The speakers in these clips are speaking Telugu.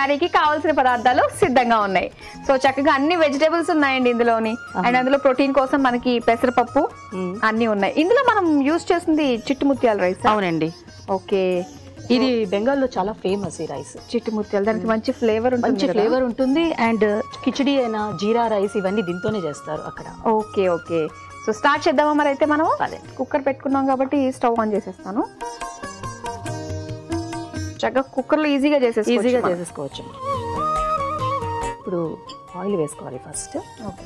తయారీకి కావాల్సిన పదార్థాలు సిద్ధంగా ఉన్నాయి సో చక్కగా అన్ని వెజిటేబుల్స్ ఉన్నాయండి ఇందులోని అండ్ అందులో ప్రోటీన్ కోసం మనకి పెసరపప్పు మ్మ్. అన్ని ఉన్నాయి ఇందులో మనం యూజ్ చేసింది చిట్టు ముత్యాల రైస్ అవునండి ఓకే ఇది బెంగాల్లో చాలా ఫేమస్ ఈ రైస్ చిట్టు ముత్యాలు దానికి మంచి ఫ్లేవర్ మంచి ఉంటుంది ఫ్లేవర్ ఉంటుంది అండ్ కిచడీ అయినా జీరా రైస్ ఇవన్నీ దీంతోనే చేస్తారు అక్కడ ఓకే ఓకే సో స్టార్ట్ చేద్దామా మరి అయితే మనం అదే కుక్కర్ పెట్టుకున్నాం కాబట్టి స్టవ్ ఆన్ చేసేస్తాను చక్కగా కుక్కర్లో ఈజీగా చేసేసి ఈజీగా చేసేసుకోవచ్చు ఇప్పుడు ఆయిల్ వేసుకోవాలి ఫస్ట్ ఓకే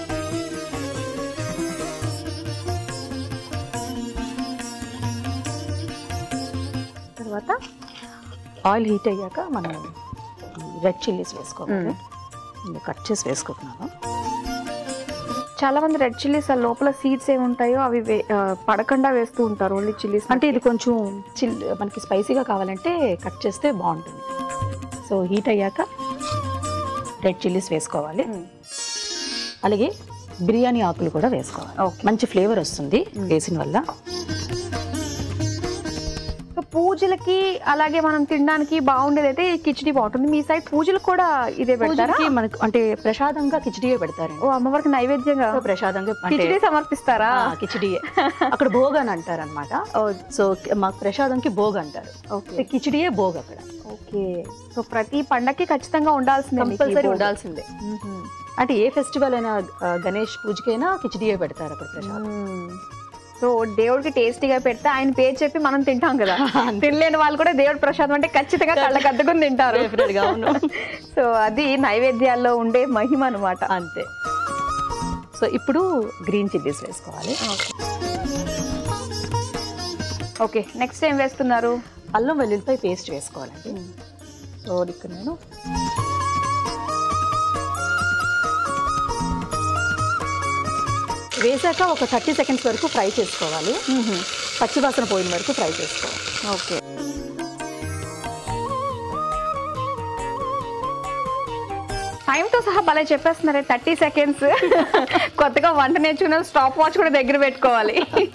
తర్వాత ఆయిల్ హీట్ అయ్యాక మనం రెడ్ చిల్లీస్ వేసుకోవాలి నేను కట్ చేసి వేసుకుంటున్నాను చాలా మంది రెడ్ చిల్లీస్ ఆ లోపల సీడ్స్ ఏమి ఉంటాయో అవి వే- ఆ, పడకుండా వేస్తూ ఉంటారు ఓన్లీ చిల్లీస్ అంటే ఇది కొంచెం చిల్ మనకి స్పైసీగా కావాలంటే కట్ చేస్తే బాగుంటుంది సో హీట్ అయ్యాక రెడ్ చిల్లీస్ వేసుకోవాలి అలాగే బిర్యానీ ఆకులు కూడా వేసుకోవాలి Okay. మంచి ఫ్లేవర్ వస్తుంది వేసిన వల్ల సో పూజలకి అలాగే మనం తినడానికి బాగుండేది అయితే ఈ కిచడీ బాగుంటుంది మీ సైడ్ పూజలకు కూడా ఇదే పెడతారా పూజకి మనకు అంటే ప్రసాదంగా కిచడీయే పెడతారండి ఓ అమ్మవారికి నైవేద్యంగా సో ప్రసాదంగా అంటే కిచడీ సమర్పిస్తారా ఆ, కిచడీయే అక్కడ భోగ్ అని అంటారు అనమాట ఓ, సో మాకు ప్రసాదంకి భోగ్ అంటారు ఓకే కిచడీయే భోగ్ అక్కడ ఓకే సో ప్రతి పండక్కి ఖచ్చితంగా ఉండాల్సిందే మీకు ఈ కంపల్సరీ భోగి. ఉండాల్సిందే మ్మ్. అంటే ఏ ఫెస్టివల్ అయినా ఆ, గణేష్ పూజకైనా కిచడీయే పెడతారు అక్కడ ప్రసాదం మ్మ్. సో దేవుడికి టేస్టీగా పెడితే ఆయన పేరు చెప్పి మనం తింటాం కదా తినలేని వాళ్ళు కూడా దేవుడి ప్రసాదం అంటే ఖచ్చితంగా కళ్ళకి అద్దుకుని తింటారు Definitely గా అవును. సో అది నైవేద్యాల్లో ఉండే మహిమ అనమాట అంతే సో ఇప్పుడు గ్రీన్ చిల్లీస్ వేసుకోవాలి ఓకే నెక్స్ట్ ఏం వేస్తున్నారు అల్లం వెల్లుల్లిపాయ పేస్ట్ వేసుకోవాలండి సో ఇక్కడ నేను వేసాక ఒక థర్టీ సెకండ్స్ వరకు ఫ్రై చేసుకోవాలి పచ్చివాసన పోయిన వరకు ఫ్రై చేసుకోవాలి ఓకే టైంతో సహా భలే చెప్పేస్తున్నారే థర్టీ సెకండ్స్ కొత్తగా వంట నేర్చుకున్న స్టాప్ వాచ్ కూడా దగ్గర పెట్టుకోవాలి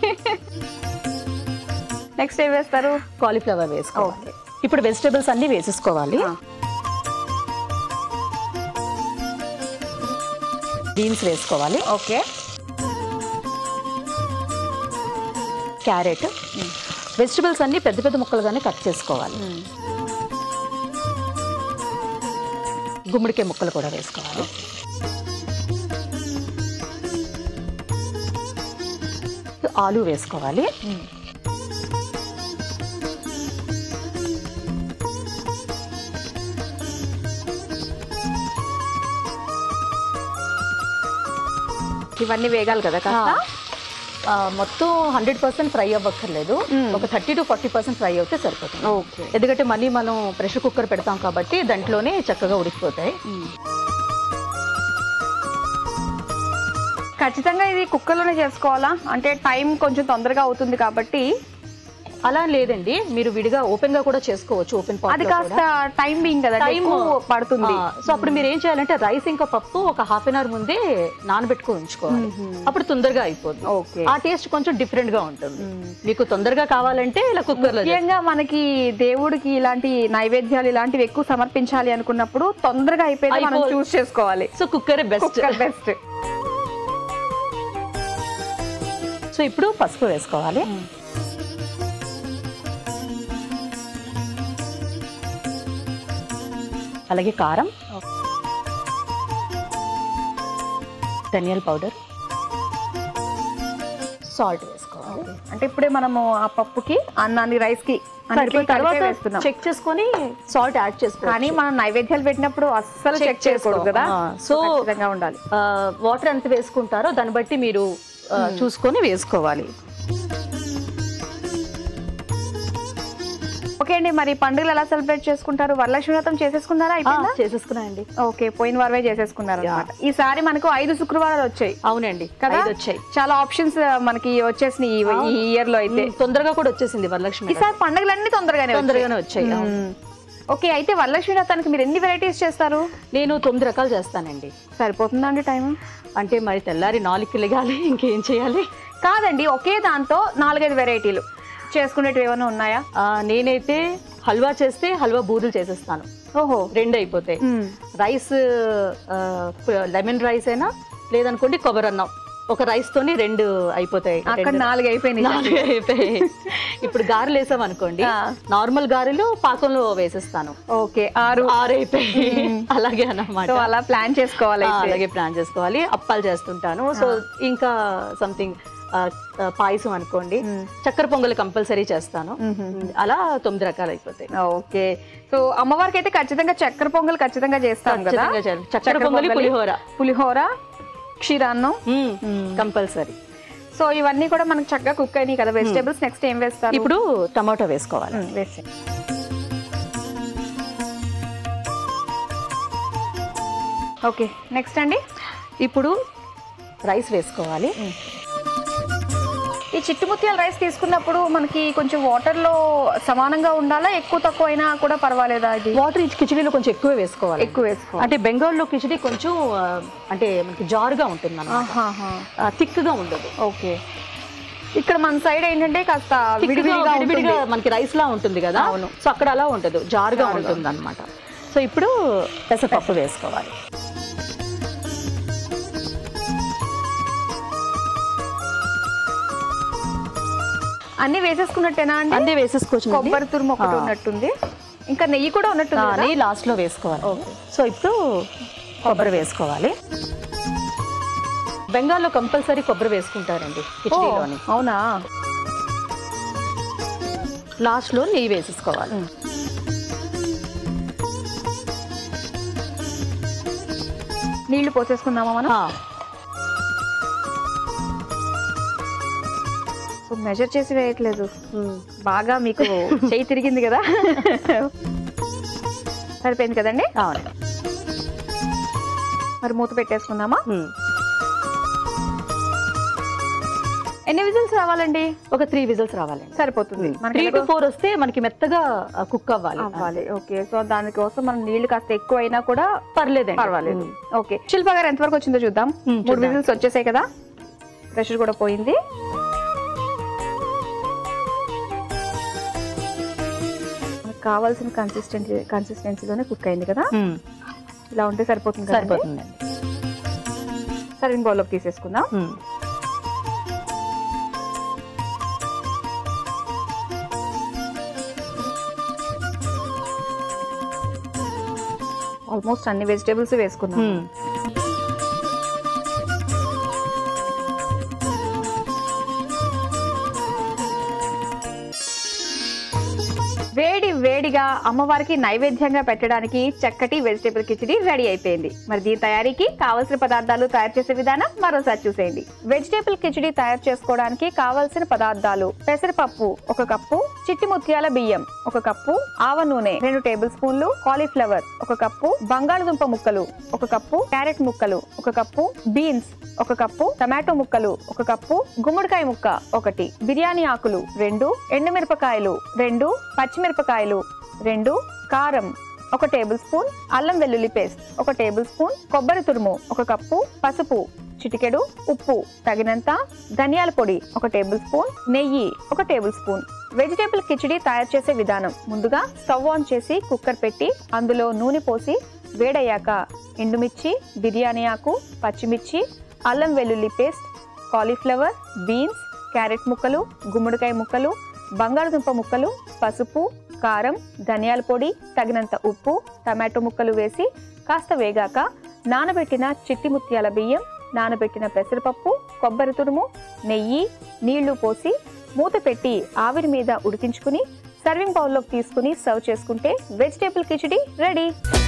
నెక్స్ట్ ఏం వేస్తారు కాలీఫ్లవర్ వేసుకోవాలి ఇప్పుడు వెజిటేబుల్స్ అన్ని వేసేసుకోవాలి ఆ. బీన్స్ వేసుకోవాలి ఓకే క్యారెట్ వెజిటబుల్స్ అన్ని పెద్ద పెద్ద ముక్కలుగానే కట్ చేసుకోవాలి గుమ్మడికాయ ముక్కలు కూడా వేసుకోవాలి ఆలు వేసుకోవాలి ఇవన్నీ వేగాలి కదా కాస్త ఆ, మొత్తం హండ్రెడ్ పర్సెంట్ ఫ్రై అవ్వక్కర్లేదు ఒక thirty to forty percent fry అవుతే సరిపోతుంది ఓకే ఎందుకంటే మళ్ళీ మనం ప్రెషర్ కుక్కర్ పెడతాం కాబట్టి దాంట్లోనే చక్కగా ఉడికిపోతాయి ఖచ్చితంగా ఇది కుక్కర్లోనే చేసుకోవాలా అంటే టైం కొంచెం తొందరగా అవుతుంది కాబట్టి అలా లేదండి మీరు విడిగా ఓపెన్ గా కూడా చేసుకోవచ్చు ఓపెన్ అది కాస్త టైం బీయింగ్ కదా Time- ఎక్కువ పడుతుంది సో అప్పుడు మీరు ఏం చేయాలంటే రైస్ ఇంకా పప్పు ఒక హాఫ్ అన్ అవర్ ముందే నానబెట్టుకొని ఉంచుకోవాలి అప్పుడు తొందరగా అయిపోతుంది ఓకే ఆ టేస్ట్ కొంచెం డిఫరెంట్ గా ఉంటుంది మీకు తొందరగా కావాలంటే ఇలా కుక్కర్ లో ముఖ్యంగా మనకి దేవుడికి ఇలాంటి నైవేద్యాలు ఇలాంటివి ఎక్కువ సమర్పించాలి అనుకున్నప్పుడు తొందరగా అయిపోయి మనం అయిపో- చూస్ చేసుకోవాలి so cooker best cooker best so ఇప్పుడు పసుపు వేసుకోవాలి అలాగే కారం ధనియాల పౌడర్ సాల్ట్ వేసుకోవాలి అంటే ఇప్పుడే మనము ఆ పప్పుకి అన్నాన్ని రైస్ కి అన్నిటికీ సరిపోయిన కలిపే తర్వాత వేస్తున్నాం చెక్ చేసుకొని సాల్ట్ యాడ్ చేసుకోవాలి కానీ మనం నైవేద్యాలు పెట్టినప్పుడు అస్సలు Check చెక్ చేయకూడదు చేసుకో. కదా ఆ, so- ఖచ్చితంగా ఉండాలి వాటర్ ఎంత వేసుకుంటారో దాన్ని బట్టి మీరు ఆ, చూసుకొని వేసుకోవాలి ఓకే అండి మరి పండుగలు ఎలా సెలబ్రేట్ చేసుకుంటారు వరలక్ష్మి వ్రతం చేసేసుకున్నారా ఆ, అయిపోయిందా చేసేసుకున్నాయండి ఓకే పోయిన వారమే చేసేసుకున్నారు అనమాట ఈసారి మనకు ఐదు శుక్రవారాలు వచ్చాయి అవునండి కదా ఐదు వచ్చాయి చాలా ఆప్షన్స్ మనకి వచ్చేసినాయి ఈ- ఈ ఇయర్ లో అయితే ఉమ్, తొందరగా కూడా వచ్చేసింది వరలక్ష్మి ఈసారి పండుగలన్నీ తొందరగానే వచ్చాయి. తొందరగానే వచ్చాయి అవును. మ్మ్. ఓకే అయితే వరలక్ష్మి వ్రతానికి మీరు ఎన్ని వెరైటీస్ చేస్తారు నేను తొమ్మిది రకాలు చేస్తానండి సరిపోతుందా అండి టైం అంటే మరి తెల్లారి నాలుగుకి లెగాలి ఇంకేం చేయాలి కాదండి ఒకే దాంతో నాలుగైదు వెరైటీలు చేసుకునేటివి ఏమైనా ఉన్నాయా ఆ, నేనైతే హల్వా చేస్తే హల్వా బూరెలు చేసేస్తాను ఓహో రెండు అయిపోతాయి మ్మ్. రైస్ లెమన్ రైస్ అయినా లేదనుకోండి కొబ్బరి అన్నం ఒక రైస్ తోని రెండు అయిపోతాయి అక్కడ రెండు- నాలుగు అయిపోయినాయి నాలుగు అయిపోయాయి ఇప్పుడు గారెలు వేసాం అనుకోండి ఆ. నార్మల్ గారెలు పాకంలో వేసేస్తాను ఓకే ఆరు ఆరు అయిపోయి అలాగే అన్నమాట సో అలా ప్లాన్ చేసుకోవాలి ఆ, అయితే. అలాగే ప్లాన్ చేసుకోవాలి అప్పాలు చేస్తుంటాను సో ఇంకా సంథింగ్ పాయసం అనుకోండి మ్మ్. చక్కెర పొంగల్ కంపల్సరీ చేస్తాను మ్మ్. అలా తొమ్మిది రకాలు అయిపోతాయి ఓకే సో అమ్మవారికి అయితే ఖచ్చితంగా చక్కెర పొంగల్ ఖచ్చితంగా చేస్తాం కదా ఖచ్చితంగా చేయాలి. చక్కెర పొంగలి పులిహోర పులిహోర క్షీరాన్నం కంపల్సరీ సో ఇవన్నీ కూడా మనకు చక్కగా కుక్ అయినాయి కదా వెజిటేబుల్స్ నెక్స్ట్ ఏం వేస్తారు ఇప్పుడు టమాటో వేసుకోవాలి మ్మ్, వేసి ఓకే నెక్స్ట్ అండి ఇప్పుడు రైస్ వేసుకోవాలి ఈ చిట్టుముత్యాల రైస్ తీసుకున్నప్పుడు మనకి కొంచెం వాటర్ లో సమానంగా ఉండాలా ఎక్కువ తక్కువ అయినా కూడా పర్వాలేదా ఇది వాటర్ ఈ కిచడీలో కొంచెం ఎక్కువ వేసుకోవాలి ఎక్కువ వేసుకో అంటే బెంగాల్లో కిచడీ కొంచెం ఆ, అంటే మనకి జారుగా ఉంటుంది అన్నమాట థిక్గా ఉండదు ఓకే ఇక్కడ మన సైడ్ ఏంటంటే కాస్త Thick గా, విడివిడిగా విడివిడిగా ఉంటుంది. మనకి రైస్ లా ఉంటుంది కదా అవును. సో అక్కడ అలా ఉండదు జారుగా ఉంటుంది అనమాట సో ఇప్పుడు పెసరపప్పు వేసుకోవాలి అన్ని వేసేసుకున్నట్టేనా అండి అన్నీ వేసేసుకోవచ్చు కొబ్బరి తురుము ఒకటి ఆ. ఉన్నట్టుంది ఇంకా నెయ్యి కూడా ఉన్నట్టుంది కదా? నెయ్యి లాస్ట్ లో వేసుకోవాలి సో ఇప్పుడు కొబ్బరి వేసుకోవాలి బెంగాల్లో కంపల్సరీ కొబ్బరి వేసుకుంటారండి ఓ, కిచడీలోని అవునా లాస్ట్ లో నెయ్యి వేసేసుకోవాలి నీళ్లు పోసేసుకుందామా మనం ఆ, సో మెజర్ చేసి వేయట్లేదు ఉమ్. బాగా మీకు చేయి తిరిగింది కదా సరిపోయింది కదండి అవును మరి మూత పెట్టేసుకుందామా ఉమ్. ఎన్ని విజిల్స్ రావాలండి ఒక త్రీ విజిల్స్ రావాలండి సరిపోతుంది మనకి త్రీ టు ఎలాగో ఫోర్ వస్తే మనకి మెత్తగా కుక్ అవ్వాలి అవ్వాలి ఓకే సో దానికోసం మనం నీళ్లు కాస్త ఎక్కువ అయినా కూడా పర్లేదండి పర్వాలేదు ఉమ్. ఓకే శిల్ప గారు ఎంతవరకు వచ్చిందో చూద్దాం ఉమ్, మూడు చూద్దాం. విజిల్స్ వచ్చేసాయి కదా ప్రెషర్ కూడా పోయింది మనకు కావాల్సిన కన్సిస్టెన్సీ కన్సిస్టెన్సీలోనే కుక్ అయింది కదా ఉమ్. ఇలా ఉంటే సరిపోతుంది కదా సరిపోతుందండి సర్వింగ్ బౌల్లోకి తీసేసుకుందాం ఉమ్. ఆల్మోస్ట్ అన్ని వెజిటేబుల్స్ వేసుకున్నాం ఉమ్. వేడి వేడిగా అమ్మవారికి నైవేద్యంగా పెట్టడానికి చక్కటి వెజిటేబుల్ కిచడి రెడీ అయిపోయింది మరి దీని తయారీకి కావలసిన పదార్థాలు తయారు చేసే విధానం మరోసారి చూసేయండి వెజిటేబుల్ కిచడి తయారు చేసుకోవడానికి కావలసిన పదార్థాలు పెసరపప్పు ఒక కప్పు చిట్టి ముత్యాల బియ్యం ఒక కప్పు ఆవ నూనె రెండు టేబుల్ స్పూన్లు కాలీఫ్లవర్ ఒక కప్పు బంగాళదుంప ముక్కలు ఒక కప్పు క్యారెట్ ముక్కలు ఒక కప్పు బీన్స్ ఒక కప్పు టమాటో ముక్కలు ఒక కప్పు గుమ్మడికాయ ముక్క ఒకటి బిర్యానీ ఆకులు రెండు ఎండుమిరపకాయలు రెండు పచ్చిమిరపకాయలు రెండు కారం ఒక టేబుల్ స్పూన్ అల్లం వెల్లుల్లి పేస్ట్ ఒక టేబుల్ స్పూన్ కొబ్బరి తురుము ఒక కప్పు పసుపు చిటికెడు ఉప్పు తగినంత ధనియాల పొడి ఒక టేబుల్ స్పూన్ నెయ్యి ఒక టేబుల్ స్పూన్ వెజిటేబుల్ కిచడి తయారు చేసే విధానం ముందుగా స్టవ్ ఆన్ చేసి కుక్కర్ పెట్టి అందులో నూనె పోసి వేడయ్యాక ఎండుమిర్చి బిర్యానీ ఆకు పచ్చిమిర్చి అల్లం వెల్లుల్లి పేస్ట్ కాలీఫ్లవర్ బీన్స్ క్యారెట్ ముక్కలు గుమ్మడికాయ ముక్కలు బంగాళదుంప ముక్కలు పసుపు కారం ధనియాల పొడి తగినంత ఉప్పు టమాటో ముక్కలు వేసి కాస్త వేగాక నానబెట్టిన చిట్టి ముత్యాల బియ్యం నానబెట్టిన పెసరపప్పు కొబ్బరి తురుము నెయ్యి నీళ్లు పోసి మూత పెట్టి ఆవిరి మీద ఉడికించుకుని సర్వింగ్ బౌల్లోకి తీసుకుని సర్వ్ చేసుకుంటే వెజిటేబుల్ కిచడి రెడీ